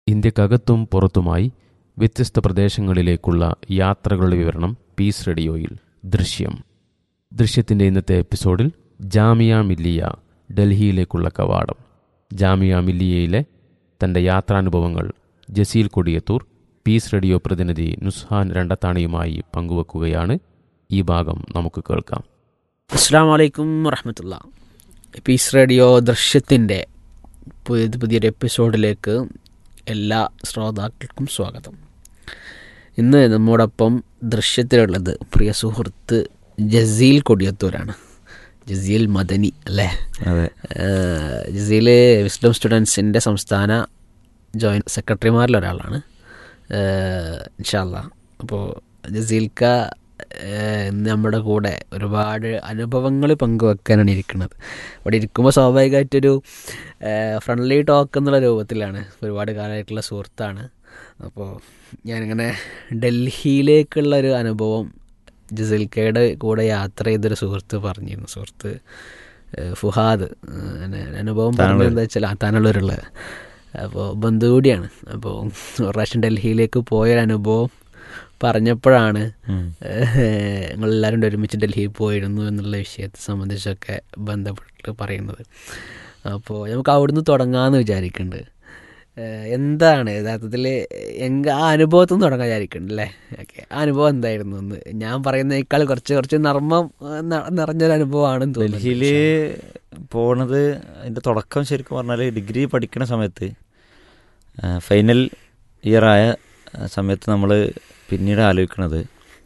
ഇന്ത്യക്കകത്തും പുറത്തുമായി വ്യത്യസ്ത പ്രദേശങ്ങളിലേക്കുള്ള യാത്രകളുടെ വിവരണം പീസ് റേഡിയോയിൽ ദൃശ്യം ദൃശ്യത്തിൻ്റെ ഇന്നത്തെ എപ്പിസോഡിൽ ജാമിയ മില്ലിയ ഡൽഹിയിലേക്കുള്ള കവാടം ജാമിയ മില്ലിയയിലെ തൻ്റെ യാത്രാനുഭവങ്ങൾ ജസീൽ കൊടിയത്തൂർ പീസ് റേഡിയോ പ്രതിനിധി നുസ്ഹാൻ രണ്ടത്താണിയുമായി പങ്കുവെക്കുകയാണ് ഈ ഭാഗം നമുക്ക് കേൾക്കാം അസ്സാം വലൈക്കും വറഹമത്തുള്ള പീസ് റേഡിയോ ദൃശ്യത്തിൻ്റെ പുതിയ പുതിയൊരു എപ്പിസോഡിലേക്ക് എല്ലാ ശ്രോതാക്കൾക്കും സ്വാഗതം ഇന്ന് നമ്മോടൊപ്പം ദൃശ്യത്തിലുള്ളത് പ്രിയ സുഹൃത്ത് ജസീൽ കൊടിയത്തൂരാണ് ജസീൽ മദനി അല്ലേ അതെ ഏഹ് ജസീൽ വിസ്ഡം സ്റ്റുഡൻസിൻ്റെ സംസ്ഥാന ജോയിൻറ്റ് സെക്രട്ടറിമാരിൽ ഒരാളാണ് ഇൻഷാല്ല അപ്പോൾ ജസീൽക്ക ഏഹ് ഇന്ന് നമ്മുടെ കൂടെ ഒരുപാട് അനുഭവങ്ങൾ പങ്കുവെക്കാനാണ് ഇരിക്കുന്നത് അവിടെ ഇരിക്കുമ്പോൾ സ്വാഭാവികമായിട്ടൊരു ഫ്രണ്ട്ലി ടോക്ക് എന്നുള്ള രൂപത്തിലാണ് ഒരുപാട് കാലമായിട്ടുള്ള സുഹൃത്താണ് അപ്പോൾ ഞാനിങ്ങനെ ഡൽഹിയിലേക്കുള്ള ഒരു അനുഭവം ജസീൽക്കയുടെ കൂടെ യാത്ര ചെയ്തൊരു സുഹൃത്ത് പറഞ്ഞിരുന്നു സുഹൃത്ത് ഏഹ് ഫുഹാദ് ഏഹ് എന്നെ അനുഭവം പറഞ്ഞത് എന്താ വെച്ചാൽ താനുള്ളവരുള്ള അപ്പോൾ ബന്ധു കൂടിയാണ് അപ്പോൾ ഒരു പ്രാവശ്യം ഡൽഹിയിലേക്ക് പോയൊരു അനുഭവം പറഞ്ഞപ്പോഴാണ് ഞങ്ങളെല്ലാവരും കൂടി ഒരുമിച്ച് ഡൽഹിയിൽ പോയിരുന്നു എന്നുള്ള വിഷയത്തെ സംബന്ധിച്ചൊക്കെ ബന്ധപ്പെട്ട് പറയുന്നത് അപ്പോൾ നമുക്ക് അവിടുന്ന് തുടങ്ങാമെന്ന് വിചാരിക്കുന്നുണ്ട് ഏഹ് എന്താണ് യഥാർത്ഥത്തിൽ എങ്ക ആ അനുഭവത്തിൽ നിന്ന് തുടങ്ങാൻ വിചാരിക്കുന്നുണ്ട് അല്ലേ ഓക്കെ ആ അനുഭവം എന്തായിരുന്നു എന്ന് ഞാൻ പറയുന്നതിനേക്കാൾ കുറച്ച് കുറച്ച് നർമ്മം ഏഹ്, ന- നിറഞ്ഞൊരു അനുഭവമാണെന്ന് തോന്നുന്നു ഡൽഹിയിൽ പോണത് അതിൻ്റെ തുടക്കം ശരിക്കും പറഞ്ഞാൽ ഡിഗ്രി പഠിക്കുന്ന സമയത്ത് ആ, ഫൈനൽ ഇയറായ സമയത്ത് നമ്മൾ പിന്നീട് ആലോചിക്കുന്നത്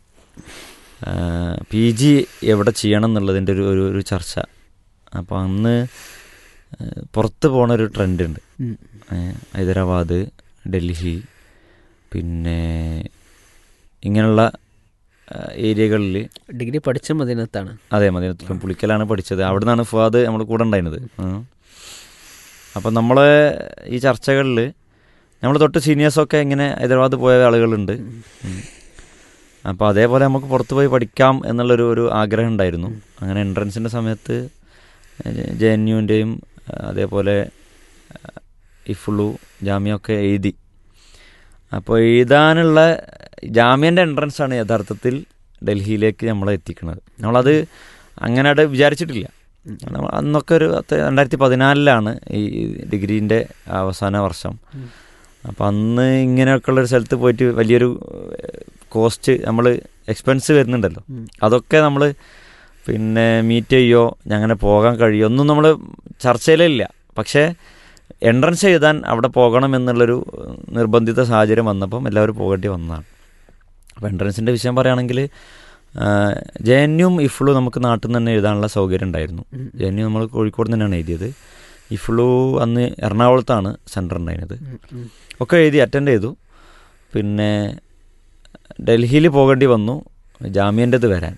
പി ജി എവിടെ ചെയ്യണം എന്നുള്ളതിൻ്റെ ഒരു ഒരു- ഒരു ചർച്ച അപ്പോൾ അന്ന് ആ, പുറത്ത് പോണ ഒരു ട്രെൻഡ് ഉണ്ട് ഉം. ഏ, ഹൈദരാബാദ് ഡൽഹി പിന്നെ ഇങ്ങനെയുള്ള ഏരിയകളിൽ ഡിഗ്രി പഠിച്ച മദീനത്താണ് അതെ മദീനത്തിലും പുളിക്കലാണ് പഠിച്ചത് അവിടെ നിന്നാണ് ഫുവാദ് നമ്മൾ കൂടെ ഉണ്ടായിരുന്നത് അപ്പം നമ്മളെ ഈ ചർച്ചകളിൽ നമ്മൾ തൊട്ട് സീനിയേഴ്സൊക്കെ ഇങ്ങനെ ഹൈദരാബാദ് പോയ ആളുകളുണ്ട് അപ്പോൾ അതേപോലെ നമുക്ക് പുറത്ത് പോയി പഠിക്കാം എന്നുള്ളൊരു ഒരു ആഗ്രഹം ഉണ്ടായിരുന്നു അങ്ങനെ എൻട്രൻസിൻ്റെ സമയത്ത് ജെ എൻ യുവിൻ്റെയും അതേപോലെ ഇഫുളു ജാമ്യമൊക്കെ എഴുതി അപ്പോൾ എഴുതാനുള്ള ജാമ്യൻ്റെ എൻട്രൻസ് ആണ് യഥാർത്ഥത്തിൽ ഡൽഹിയിലേക്ക് നമ്മളെ എത്തിക്കുന്നത് നമ്മളത് അങ്ങനെ അവിടെ വിചാരിച്ചിട്ടില്ല നമ്മൾ അന്നൊക്കെ ഒരു പത്ത് രണ്ടായിരത്തി പതിനാലിലാണ് ഈ ഡിഗ്രീൻ്റെ അവസാന വർഷം അപ്പം അന്ന് ഇങ്ങനെയൊക്കെയുള്ള ഒരു സ്ഥലത്ത് പോയിട്ട് വലിയൊരു കോസ്റ്റ് നമ്മൾ എക്സ്പെൻസ് വരുന്നുണ്ടല്ലോ അതൊക്കെ നമ്മൾ പിന്നെ മീറ്റ് ചെയ്യോ അങ്ങനെ പോകാൻ കഴിയോ ഒന്നും നമ്മൾ ചർച്ചയിലേ ഇല്ല പക്ഷേ എൻട്രൻസ് എഴുതാൻ അവിടെ പോകണം എന്നുള്ളൊരു നിർബന്ധിത സാഹചര്യം വന്നപ്പം എല്ലാവരും പോകേണ്ടി വന്നതാണ് അപ്പോൾ എൻട്രൻസിൻ്റെ വിഷയം പറയുകയാണെങ്കിൽ ജെ എൻ യും ഇഫ്ലു നമുക്ക് നാട്ടിൽ നിന്ന് തന്നെ എഴുതാനുള്ള സൗകര്യം ഉണ്ടായിരുന്നു ജെ എൻ യു നമ്മൾ കോഴിക്കോട് തന്നെയാണ് എഴുതിയത് ഇഫ്ലു അന്ന് എറണാകുളത്താണ് സെൻറ്റർ ഉണ്ടായിരുന്നത് ഒക്കെ എഴുതി അറ്റൻഡ് ചെയ്തു പിന്നെ ഡൽഹിയിൽ പോകേണ്ടി വന്നു ജാമ്യൻ്റെത് വരാൻ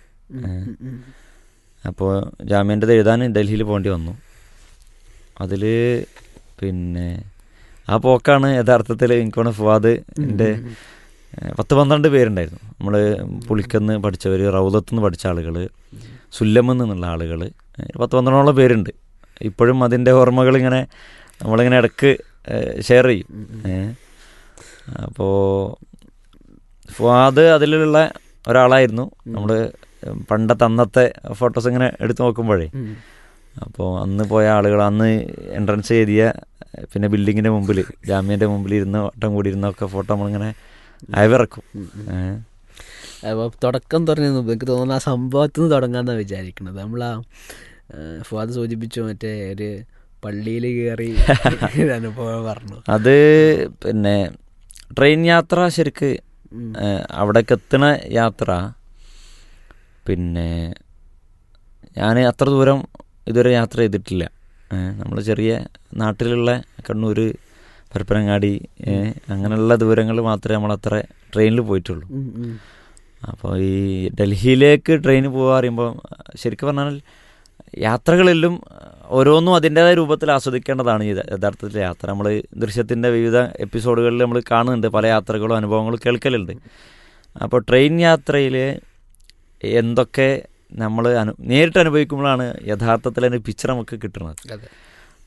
അപ്പോൾ ജാമ്യൻ്റെത് എഴുതാൻ ഡൽഹിയിൽ പോകേണ്ടി വന്നു അതിൽ പിന്നെ ആ പോക്കാണ് യഥാർത്ഥത്തിൽ എനിക്ക് തോന്നുന്നു ഫുവാദ് എൻ്റെ പത്ത് പന്ത്രണ്ട് പേരുണ്ടായിരുന്നു നമ്മൾ പുളിക്കന്ന് പഠിച്ചവർ റൗദത്ത് നിന്ന് പഠിച്ച ആളുകൾ സുല്ലമെന്ന് നിന്നുള്ള ആളുകൾ പത്ത് പന്ത്രണ്ടോളം പേരുണ്ട് ഇപ്പോഴും അതിൻ്റെ ഓർമ്മകൾ ഇങ്ങനെ നമ്മളിങ്ങനെ ഇടക്ക് ഷെയർ ചെയ്യും അപ്പോൾ ഫുവാദ് അതിലുള്ള ഒരാളായിരുന്നു നമ്മൾ പണ്ടത്തെ അന്നത്തെ ഫോട്ടോസ് ഇങ്ങനെ എടുത്തു നോക്കുമ്പോഴേ അപ്പോൾ അന്ന് പോയ ആളുകൾ അന്ന് എൻട്രൻസ് എഴുതിയ പിന്നെ ബിൽഡിങ്ങിൻ്റെ മുമ്പിൽ ജാമ്യൻ്റെ മുമ്പിൽ ഇരുന്ന് വട്ടം കൂടി ഇരുന്നൊക്കെ ഫോട്ടോ നമ്മളിങ്ങനെ അയവിറക്കും ഏഹ് അപ്പോൾ തുടക്കം തുടങ്ങുന്നു എനിക്ക് തോന്നുന്നു ആ സംഭവത്തിൽ നിന്ന് തുടങ്ങാന്നാണ് വിചാരിക്കുന്നത് നമ്മൾ ആ ഫാദ് സൂചിപ്പിച്ചു മറ്റേ ഒരു പള്ളിയിൽ കയറി ഒരു അനുഭവം പറഞ്ഞു അത് പിന്നെ ട്രെയിൻ യാത്ര ശരിക്ക് ഏഹ് അവിടേക്ക് എത്തണ യാത്ര പിന്നെ ഞാൻ അത്ര ദൂരം ഇതുവരെ യാത്ര ചെയ്തിട്ടില്ല നമ്മൾ ചെറിയ നാട്ടിലുള്ള കണ്ണൂർ പരപ്പനങ്ങാടി ഏഹ് അങ്ങനെയുള്ള ദൂരങ്ങൾ മാത്രമേ നമ്മൾ അത്ര ട്രെയിനിൽ പോയിട്ടുള്ളൂ അപ്പോൾ ഈ ഡൽഹിയിലേക്ക് ട്രെയിൻ പോകാൻ പറയുമ്പോൾ ശരിക്കും പറഞ്ഞാൽ യാത്രകളെല്ലാം ഓരോന്നും അതിൻ്റെതായ രൂപത്തിൽ ആസ്വദിക്കേണ്ടതാണ് ഈ യഥാർത്ഥത്തിൽ യാത്ര നമ്മൾ ദൃശ്യത്തിൻ്റെ വിവിധ എപ്പിസോഡുകളിൽ നമ്മൾ കാണുന്നുണ്ട് പല യാത്രകളും അനുഭവങ്ങളും കേൾക്കലുണ്ട് അപ്പോൾ ട്രെയിൻ യാത്രയിൽ എന്തൊക്കെ നമ്മൾ അനു നേരിട്ട് അനുഭവിക്കുമ്പോഴാണ് യഥാർത്ഥത്തിൽ അതിന് പിക്ചർ നമുക്ക് കിട്ടുന്നത് അതെ